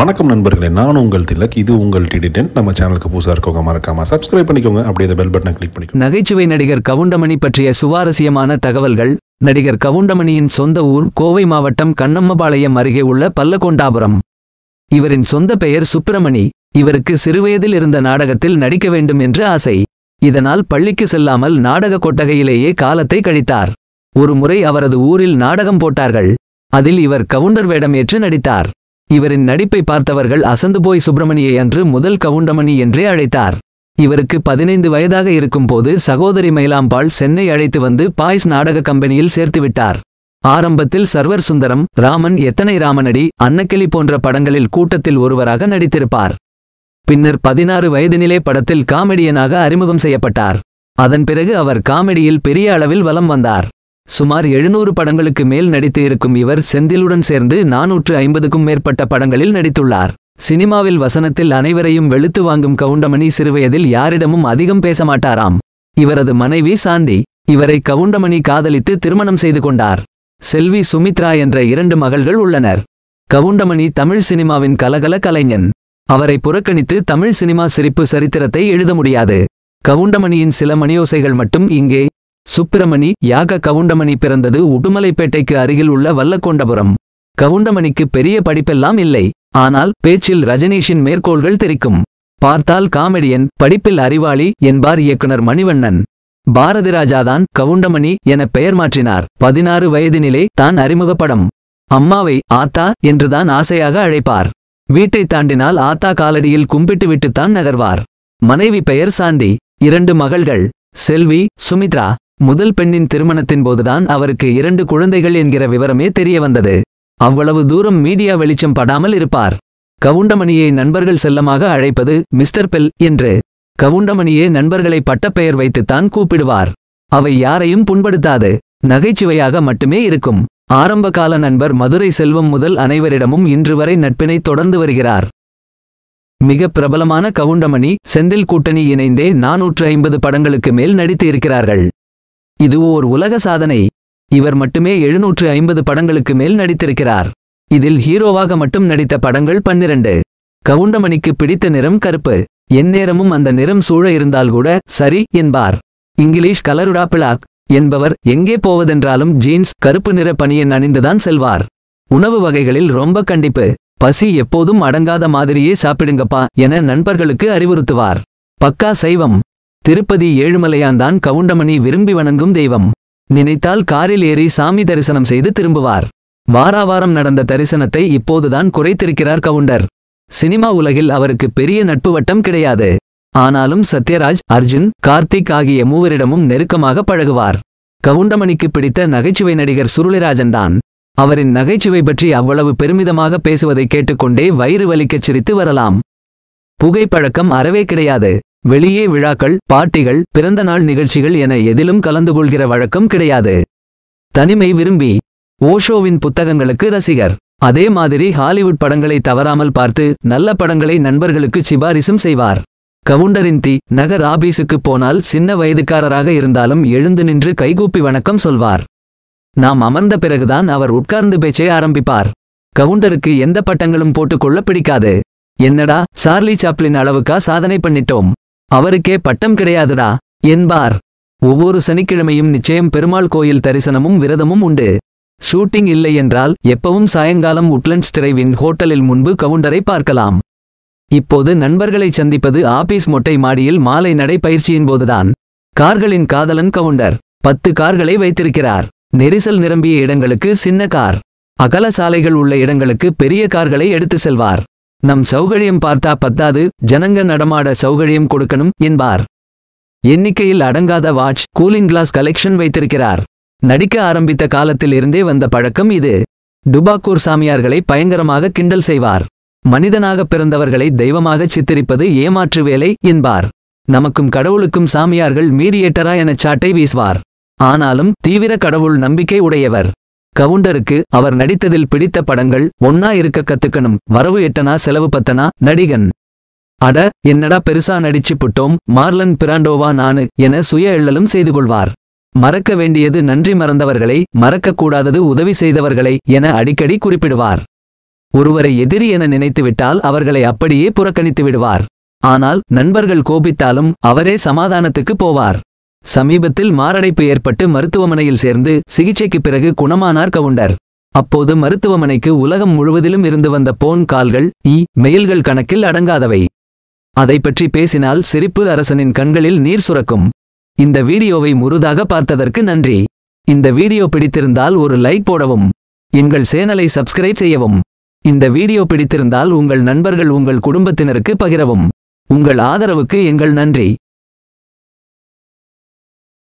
வணக்கம் நண்பர்களே நான் உங்கள் திலக் இது உங்கள் டிடி டென்ட் நம்ம சேனலுக்கு புதுசாக இருக்கவங்க மறக்காம சப்ஸ்கிரைப் பண்ணிக்கோங்க அப்படியே இந்த பெல் பட்டனை கிளிக் பண்ணிக்கோங்க நகைச்சுவை நடிகர் கவுண்டமணி பற்றிய சுவாரஸ்யமான தகவல்கள் நடிகர் கவுண்டமணியின் சொந்த ஊர் கோவை மாவட்டம் கண்ணம்மபாளையம் அருகே உள்ள பல்லகொண்டாபுரம் இவரின் சொந்த பெயர் சுப்பிரமணி இவருக்கு சிறுவயதில் இருந்த நாடகத்தில் நடிக்க வேண்டும் என்று ஆசை இதனால் பள்ளிக்கு செல்லாமல் நாடக கொட்டகையிலேயே காலத்தை கழித்தார் ஒருமுறை அவரது ஊரில் நாடகம் போட்டார்கள் அதில் இவர் கவுண்டர் வேடம் ஏற்று நடித்தார் இவரின் நடிப்பை பார்த்தவர்கள் அசந்து போய் சுப்பிரமணியை அன்று முதல் கவுண்டமணி என்றே அழைத்தார் இவருக்கு பதினைந்து வயதாக இருக்கும்போது சகோதரி மயிலாம்பாள் சென்னை அழைத்து வந்து பாய்ஸ் நாடக கம்பெனியில் சேர்த்துவிட்டார் ஆரம்பத்தில் சர்வர் சுந்தரம் ராமன் எத்தனை ராமனடி அன்னக்கிளி போன்ற படங்களில் கூட்டத்தில் ஒருவராக நடித்திருப்பார் பின்னர் பதினாறு வயதினிலே படத்தில் காமெடியனாக அறிமுகம் செய்யப்பட்டார் அதன் பிறகு அவர் காமெடியில் பெரிய அளவில் வலம் வந்தார் சுமார் எழுநூறு படங்களுக்கு மேல் நடித்து இருக்கும் இவர் செந்திலுடன் சேர்ந்து நாநூற்று ஐம்பதுக்கும் மேற்பட்ட படங்களில் நடித்துள்ளார் சினிமாவில் வசனத்தில் அனைவரையும் வெளுத்து வாங்கும் கவுண்டமணி சிறுவயதில் யாரிடமும் அதிகம் பேச மாட்டாராம் இவரது மனைவி சாந்தி இவரை கவுண்டமணி காதலித்து திருமணம் செய்து கொண்டார் செல்வி சுமித்ரா என்ற இரண்டு மகள்கள் உள்ளனர் கவுண்டமணி தமிழ் சினிமாவின் கலகல கலைஞன் அவரை புறக்கணித்து தமிழ் சினிமா சிரிப்பு சரித்திரத்தை எழுத முடியாது கவுண்டமணியின் சில மணியோசைகள் மட்டும் இங்கே சுப்பிரமணி யாக கவுண்டமணி பிறந்தது உடுமலைப்பேட்டைக்கு அருகில் உள்ள வல்லக்கொண்டபுரம் கவுண்டமணிக்கு பெரிய படிப்பெல்லாம் இல்லை ஆனால் பேச்சில் ரஜனீஷின் மேற்கோள்கள் தெரிக்கும் பார்த்தால் காமெடியன் படிப்பில் அறிவாளி என்பார் இயக்குனர் மணிவண்ணன் பாரதிராஜாதான் கவுண்டமணி என பெயர் மாற்றினார் பதினாறு வயதினிலே தான் அறிமுகப்படம் அம்மாவை ஆத்தா என்றுதான் ஆசையாக அழைப்பார் வீட்டை தாண்டினால் ஆத்தா காலடியில் கும்பிட்டு விட்டுத்தான் நகர்வார் மனைவி பெயர் சாந்தி இரண்டு மகள்கள் செல்வி சுமித்ரா முதல் பெண்ணின் திருமணத்தின் போதுதான் அவருக்கு இரண்டு குழந்தைகள் என்கிற விவரமே தெரிய வந்தது அவ்வளவு தூரம் மீடியா வெளிச்சம் படாமல் இருப்பார் கவுண்டமணியை நண்பர்கள் செல்லமாக அழைப்பது மிஸ்டர் பெல் என்று கவுண்டமணியே நண்பர்களை பட்டப்பெயர் வைத்துத்தான் கூப்பிடுவார் அவை யாரையும் புண்படுத்தாது நகைச்சுவையாக மட்டுமே இருக்கும் ஆரம்பகால நண்பர் மதுரை செல்வம் முதல் அனைவரிடமும் இன்று வரை நட்பினை தொடர்ந்து வருகிறார் மிக பிரபலமான கவுண்டமணி செந்தில் கூட்டணி இணைந்தே நாநூற்று ஐம்பது படங்களுக்கு மேல் நடித்து இருக்கிறார்கள் இது ஓர் உலக சாதனை இவர் மட்டுமே எழுநூற்று ஐம்பது படங்களுக்கு மேல் நடித்திருக்கிறார் இதில் ஹீரோவாக மட்டும் நடித்த படங்கள் பன்னிரண்டு கவுண்டமணிக்கு பிடித்த நிறம் கருப்பு எந்நேரமும் அந்த நிறம் சூழ இருந்தால் கூட சரி என்பார் இங்கிலீஷ் கலருடா பிளாக் என்பவர் எங்கே போவதென்றாலும் ஜீன்ஸ் கருப்பு நிற பனியன் அணிந்துதான் செல்வார் உணவு வகைகளில் ரொம்ப கண்டிப்பு பசி எப்போதும் அடங்காத மாதிரியே சாப்பிடுங்கப்பா என நண்பர்களுக்கு அறிவுறுத்துவார் பக்கா சைவம் திருப்பதி ஏழுமலையான்தான் கவுண்டமணி விரும்பி வணங்கும் தெய்வம் நினைத்தால் காரில் ஏறி சாமி தரிசனம் செய்து திரும்புவார் வாராவாரம் நடந்த தரிசனத்தை இப்போதுதான் குறைத்திருக்கிறார் கவுண்டர் சினிமா உலகில் அவருக்கு பெரிய நட்பு வட்டம் கிடையாது ஆனாலும் சத்யராஜ் அர்ஜுன் கார்த்திக் ஆகிய மூவரிடமும் நெருக்கமாக பழகுவார் கவுண்டமணிக்கு பிடித்த நகைச்சுவை நடிகர் சுருளிராஜன் தான் அவரின் நகைச்சுவை பற்றி அவ்வளவு பெருமிதமாக பேசுவதை கேட்டுக்கொண்டே வயிறு வலிக்கச் சிரித்து வரலாம் புகைப்பழக்கம் அறவே கிடையாது வெளியே விழாக்கள் பார்ட்டிகள் பிறந்தநாள் நிகழ்ச்சிகள் என எதிலும் கலந்து கொள்கிற வழக்கம் கிடையாது தனிமை விரும்பி ஓஷோவின் புத்தகங்களுக்கு ரசிகர் அதே மாதிரி ஹாலிவுட் படங்களை தவறாமல் பார்த்து நல்ல படங்களை நண்பர்களுக்கு சிபாரிசும் செய்வார் கவுண்டரின் தி நகர் ஆபீஸுக்கு போனால் சின்ன வயதுக்காரராக இருந்தாலும் எழுந்து நின்று கைகூப்பி வணக்கம் சொல்வார் நாம் அமர்ந்த பிறகுதான் அவர் உட்கார்ந்து பேச்சை ஆரம்பிப்பார் கவுண்டருக்கு எந்த பட்டங்களும் போட்டுக்கொள்ள பிடிக்காது என்னடா சார்லி சாப்ளின் அளவுக்கா சாதனை பண்ணிட்டோம் அவருக்கே பட்டம் கிடையாதுடா என்பார் ஒவ்வொரு சனிக்கிழமையும் நிச்சயம் பெருமாள் கோயில் தரிசனமும் விரதமும் உண்டு ஷூட்டிங் இல்லை என்றால் எப்பவும் சாயங்காலம் உட்லண்ட்ஸ் டிரைவின் ஹோட்டலில் முன்பு கவுண்டரை பார்க்கலாம் இப்போது நண்பர்களை சந்திப்பது ஆபீஸ் மொட்டை மாடியில் மாலை நடை பயிற்சியின் போதுதான் கார்களின் காதலன் கவுண்டர் பத்து கார்களை வைத்திருக்கிறார் நெரிசல் நிரம்பிய இடங்களுக்கு சின்ன கார் அகல சாலைகள் உள்ள இடங்களுக்கு பெரிய கார்களை எடுத்து செல்வார் நம் சௌகரியம் பார்த்தா பத்தாது ஜனங்க நடமாட சௌகரியம் கொடுக்கணும் என்பார் எண்ணிக்கையில் அடங்காத வாட்ச் கூலிங் கிளாஸ் கலெக்ஷன் வைத்திருக்கிறார் நடிக்க ஆரம்பித்த காலத்தில் இருந்தே வந்த பழக்கம் இது டுபாக்கூர் சாமியார்களை பயங்கரமாக கிண்டல் செய்வார் மனிதனாக பிறந்தவர்களை தெய்வமாகச் சித்தரிப்பது ஏமாற்று வேலை என்பார் நமக்கும் கடவுளுக்கும் சாமியார்கள் மீடியேட்டரா எனச் சாட்டை வீசுவார் ஆனாலும் தீவிர கடவுள் நம்பிக்கை உடையவர் கவுண்டருக்கு அவர் நடித்ததில் பிடித்த படங்கள் ஒன்னா இருக்க கத்துக்கணும் வரவு எட்டனா செலவு பத்தனா நடிகன் அட என்னடா பெருசா நடிச்சு புட்டோம் மார்லன் பிராண்டோவா நானு என சுய எள்ளலும் செய்து கொள்வார் மறக்க வேண்டியது நன்றி மறந்தவர்களை மறக்கக்கூடாதது உதவி செய்தவர்களை என அடிக்கடி குறிப்பிடுவார் ஒருவரை எதிரி என நினைத்துவிட்டால் அவர்களை அப்படியே புறக்கணித்து விடுவார் ஆனால் நண்பர்கள் கோபித்தாலும் அவரே சமாதானத்துக்கு போவார் சமீபத்தில் மாரடைப்பு ஏற்பட்டு மருத்துவமனையில் சேர்ந்து சிகிச்சைக்குப் பிறகு குணமானார் கவுண்டர் அப்போது மருத்துவமனைக்கு உலகம் முழுவதிலும் இருந்து வந்த போன் கால்கள் இ மெயில்கள் கணக்கில் அடங்காதவை அதை பற்றி பேசினால் சிரிப்பு அரசனின் கண்களில் நீர் சுரக்கும் இந்த வீடியோவை முழுதாக பார்த்ததற்கு நன்றி இந்த வீடியோ பிடித்திருந்தால் ஒரு லைக் போடவும் எங்கள் சேனலை சப்ஸ்கிரைப் செய்யவும் இந்த வீடியோ பிடித்திருந்தால் உங்கள் நண்பர்கள் உங்கள் குடும்பத்தினருக்கு பகிரவும் உங்கள் ஆதரவுக்கு எங்கள் நன்றி